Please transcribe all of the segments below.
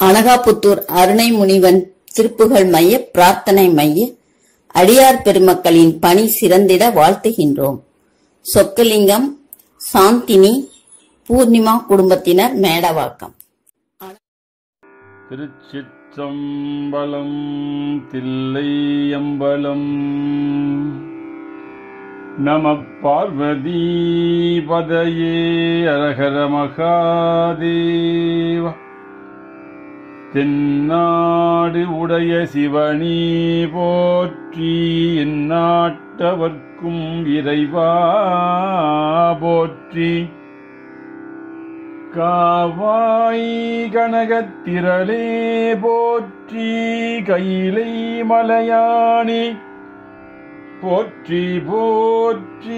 அனகாபுத்தூர் அருணை முனிவன் திருப்புகழ் மைய பிரார்த்தனை மைய அடியார் பெருமக்களின் பணி சிறந்திட வாழ்த்துகின்றோம் சொக்கலிங்கம் சாந்தினி பூர்ணிமா குடும்பத்தினர் மேடவாக்கம் திருச்சிற்றம்பலம் தில்லையம்பலம் நம பார்வதி பதையே அரகர மகாதேவ தென்னாடு உடைய சிவனி போற்றி எந்நாட்டவர்க்கும் இறைவா போற்றி காவாய் கனகத்திரளே போற்றி கைலை மலையானே போற்றி போற்றி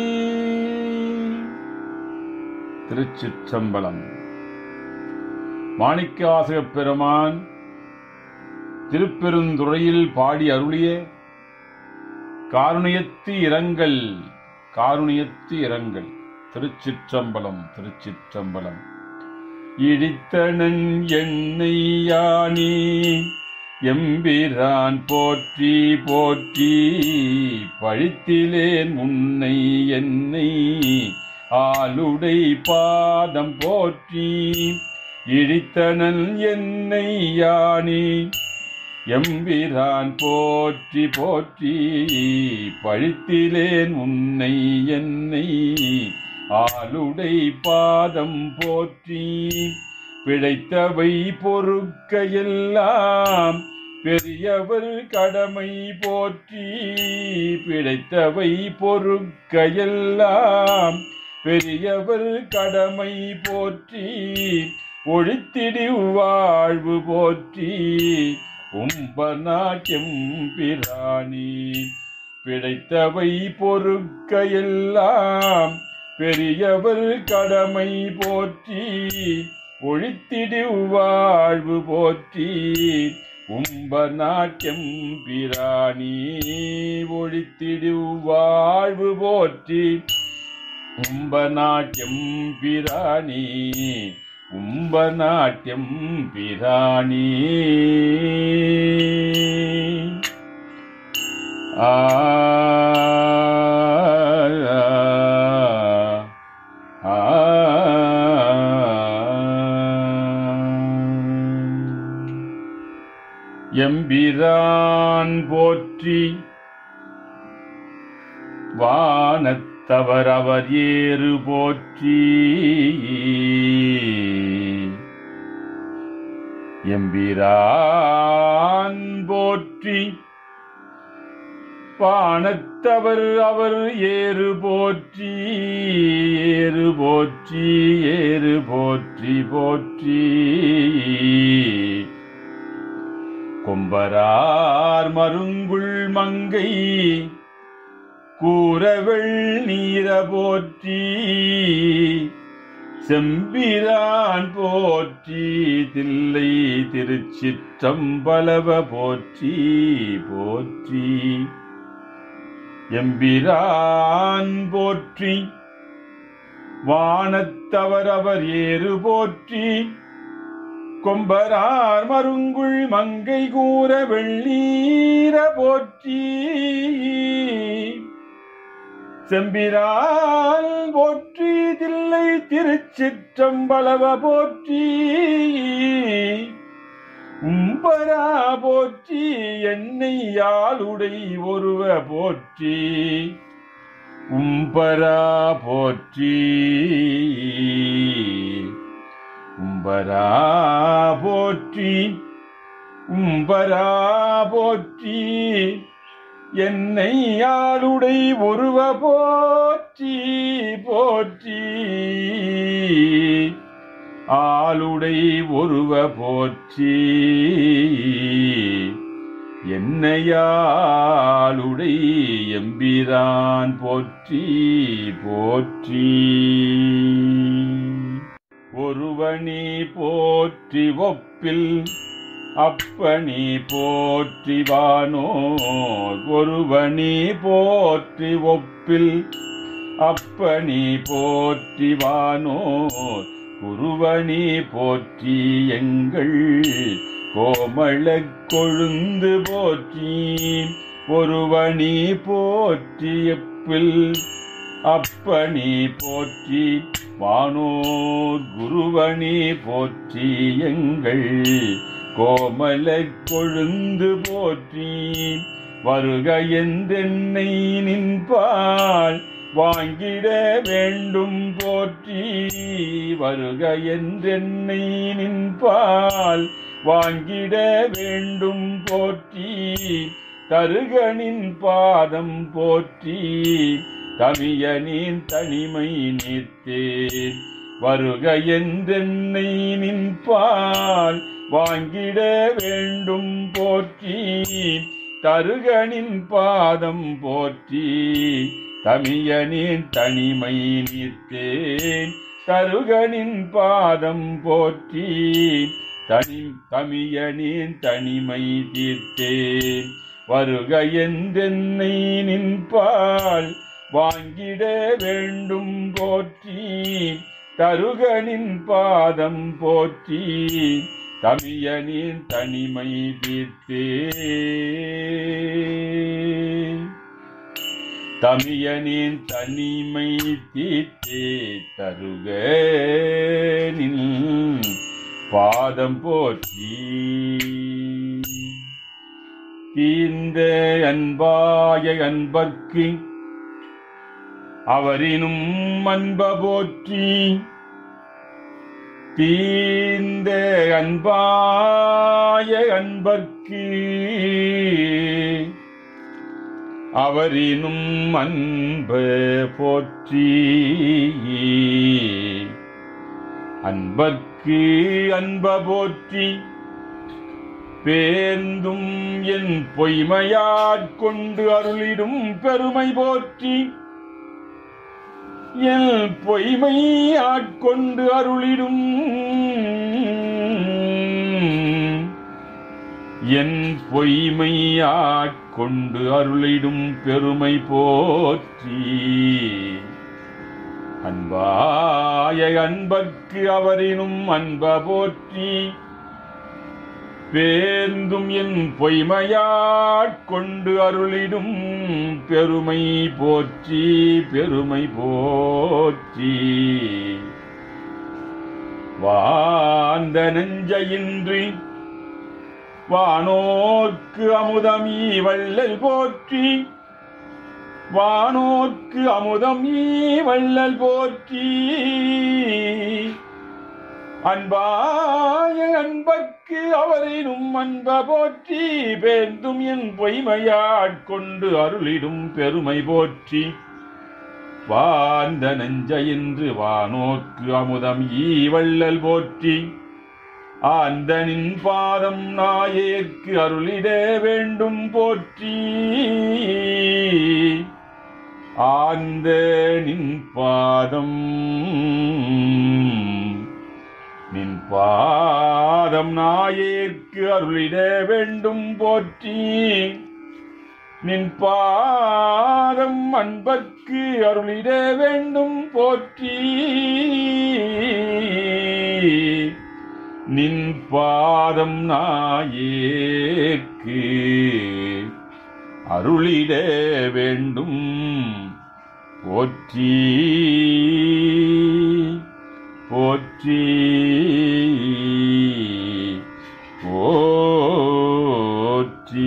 திருச்சிற்றம்பலம் மாணிக்காசகப் பெருமான் திருப்பெருந்துறையில் பாடி அருளிய காருணியத்து இரங்கல் காருணியத்து இரங்கல் திருச்சிற்றம்பலம் திருச்சிற்றம்பலம் இடித்தனன் என்னை யானே எம்பிரான் போற்றி போற்றி பழித்திலேன் உன்னை என்னை ஆளுடை பாதம் போற்றி இழித்தனன் என்னை யானே எம்பிரான் போற்றி போற்றி பழித்திலேன் உன்னை என்னை ஆளுடை பாதம் போற்றி பிழைத்தவை பொறுக்க எல்லாம் பெரியவர் கடமை போற்றி பிழைத்தவை பொறுக்க எல்லாம் பெரியவர் கடமை போற்றி ஒழித்திடி வாழ்வு போற்றி உம்பநாட்யம் பிராணி பிழைத்தவை பொறுக்க எல்லாம் பெரியவர் கடமை போற்றி ஒழித்திடு வாழ்வு போற்றி உம்ப நாட்டியம் பிராணி ஒழித்திடு வாழ்வு போற்றி உம்ப நாட்டியம் பிராணி உம்ப நாட்டியம் பிராணி ஆ ஆ எம்பிரான் போற்றி வானத்தவர் அவர் ஏறு போற்றி எம்பிரான் போற்றி வானத்தவர் அவர் ஏறு போற்றி ஏறு போற்றி ஏறு போற்றி போற்றி கொம்பரார் மருங்குள் மங்கை கூறவெள் நீர போற்றி செம்பிரான் போற்றி தில்லை திருச்சிற்றம்பலவ போற்றி போற்றி எம்பிரான் போற்றி வானத்தவரவர் ஏறு போற்றி கொம்பரார் மருங்குள் மங்கை கூற வெள்ளீர போற்றி செம்பிரான் போற்றி தில்லை திருச்சிற்றம்பலவ போற்றி உம்பரா போற்றி என்னை யாளுடை ஒருவ போற்றி உம்பரா போற்றி உம்பரா போற்றி உம்பரா போற்றி என்னை ஆளுடை ஒருவ போற்றி போற்றி ஆளுடை ஒருவ போற்றி என்னையாளுடை எம்பிரான் போற்றி போற்றி ஒருவனி போற்றி ஒப்பில் அப்பனி போற்றி வானோர் ஒருவனி போற்றி ஒப்பில் அப்பனி போற்றி வானோர் குருவனி போற்றி எங்கள் கோமளக் கொழுந்து போற்றி ஒருவனி போற்றி எப்பில் அப்பனி போற்றி வானோர் குருவனி போற்றி எங்கள் கோமலக் கொழுந்து போற்றி வருக என்றென்னை நின்பால் வாங்கிட வேண்டும் போற்றி வருக என்றென்னை நின்பால் வாங்கிட வேண்டும் போற்றி தருகனின் பாதம் போற்றி தமியனின் தனிமை நீத்தேன் வருக என்றென்னை நின்பால் வாங்கிட வேண்டும் போற்றி தருகனின் பாதம் போற்றி தமியனின் தனிமை நீத்தேன் தருகனின் பாதம் போற்றி தனி தமியனின் தனிமை தீர்த்தேன் வருக என்றென்னை நின்பால் வாங்கிட வேண்டும் போற்றி தருகனின் பாதம் போற்றி தமியனின் தனிமை தீர்த்தே தமியனின் தனிமை தீர்த்தே தருகனின் பாதம் போற்றி தீர்ந்த அன்பாய அன்பர்க்கு அவரினும் அன்ப போற்றி தீர்ந்த அன்பாய அன்பர்க்கு அவரினும் அன்ப போற்றி அன்பர்க்கு அன்ப போற்றி பேர்ந்தும் என் பொய்மையாட்கொண்டு அருளிடும் பெருமை போற்றி என் பொய்மை ஆட்கொண்டு அருளிடும் என் பொய்மை ஆட்கொண்டு அருளிடும் பெருமை போற்றி அன்பாய அன்பர்க்கு அவரினும் அன்ப போற்றி பேர்ந்தும் என் பொய்மையாட்கொண்டு அருளிடும் பெருமை போற்றி பெருமை போற்றி வாந்த நெஞ்சையின்றி வானோர்க்கு அமுதம் வள்ளல் போற்றி வானோர்க்கு அமுதம் வள்ளல் போற்றி அன்பாய அன்பர்க்கு அவரினும் அன்ப போற்றி பேர்ந்தும் என் பொய்மையாட்கொண்டு அருளிடும் பெருமை போற்றி வாழ்ந்த நெஞ்ச என்று வானோர்க்கு அமுதம் ஈவள்ளல் போற்றி ஆந்தனின் பாதம் நாயேற்கு அருளிட வேண்டும் போற்றி ஆந்த நின் பாதம் நின் பாதம் நாயேற்கு அருளிட வேண்டும் போற்றி நின் பாதம் அன்பர்க்கு அருளிட வேண்டும் போற்றி நின் பாதம் நாயேற்கு அருளிட வேண்டும் போற்றி போற்றி போற்றி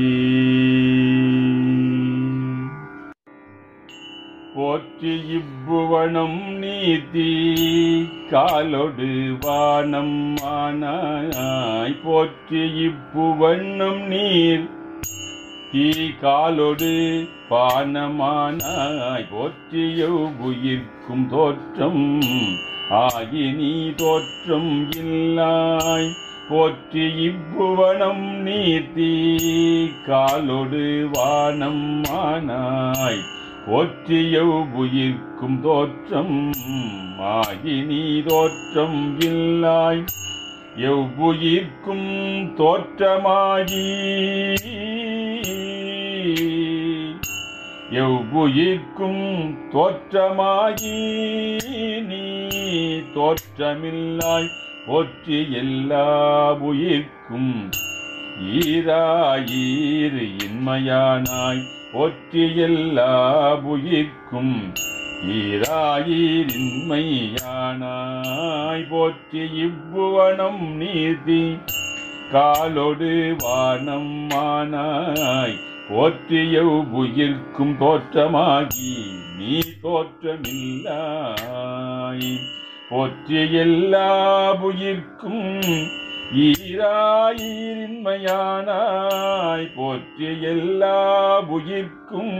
போற்றி இப்புவனம் நீதி காலொடு வானம் ஆனாய் போற்றி இப்புவனம் நீர் தீ காலொடு பானமானாய் போற்றிய உயிர்க்கும் தோற்றம் ஆகினி தோற்றம் இல்லாய் போற்றி இப்புவனம் நீதி காலொடு வானம் ஆனாய் போற்றிய உயிர்க்கும் தோற்றம் ஆகினி தோற்றம் இல்லாய் எவ்வுயிர்க்கும் தோற்றமாகி எவ்வுயிர்க்கும் தோற்றமாகி நீ தோற்றமில்லாய் போற்றி எல்லா உயிர்க்கும் ஈராயீர் இன்மையானாய் போற்றி எல்லா உயிர்க்கும் ஈராயிரின்மையானாய் போற்றி இவ்வுவனம் நீதி காலொடு வானம் மானாய் போற்றிய உயிர்க்கும் தோற்றமாகி நீ தோற்றமில்லாய் போற்றி எல்லா உயிர்க்கும் ஈராயிரின்மையானாய் போற்றி எல்லா உயிர்க்கும்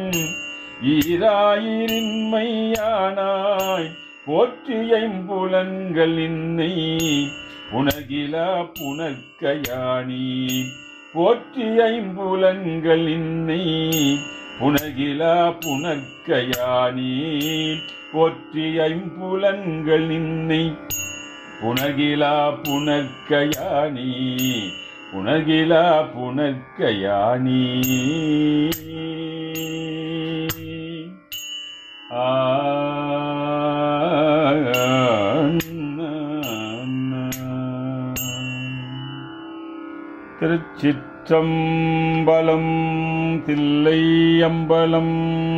ஈராயிரின்மையானாய் போற்றி ஐம்புலன்கள் நின்னை புனகிலா புனற்கயானி போற்றி ஐம்புலன்கள் நின்னை புனகிலா புனற்கயானி போற்றி ஐம்புலன்கள் நின்னை புனகிலா புனற்கயானி புனகிலா புனற்கயானி ஆ திருச்சிற்றம்பலம் தில்லை அம்பலம்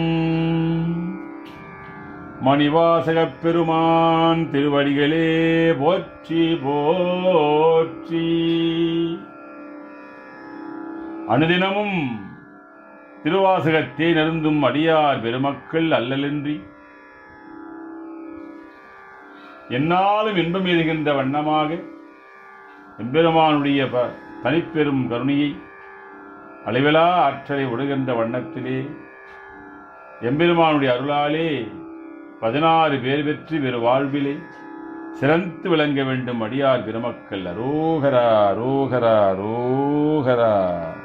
மணிவாசகப் பெருமான் திருவடிகளே போற்றி போற்றி அனுதினமும் திருவாசகத்தை நெருந்தும் அடியார் பெருமக்கள் அல்லலின்றி என்னாலும் இன்பம் எய்துகின்ற வண்ணமாக எம்பெருமானுடைய ப- தனிப்பெரும் கருணையை அளவிலா ஆற்றலை உடுகின்ற வண்ணத்திலே எம்பெருமானுடைய அருளாலே பதினாறு பேர் பெற்று வெறு வாழ்விலே சிறந்து விளங்க வேண்டும் அடியார் பெருமக்கள் அரோகரா அரோகரா அரோகரா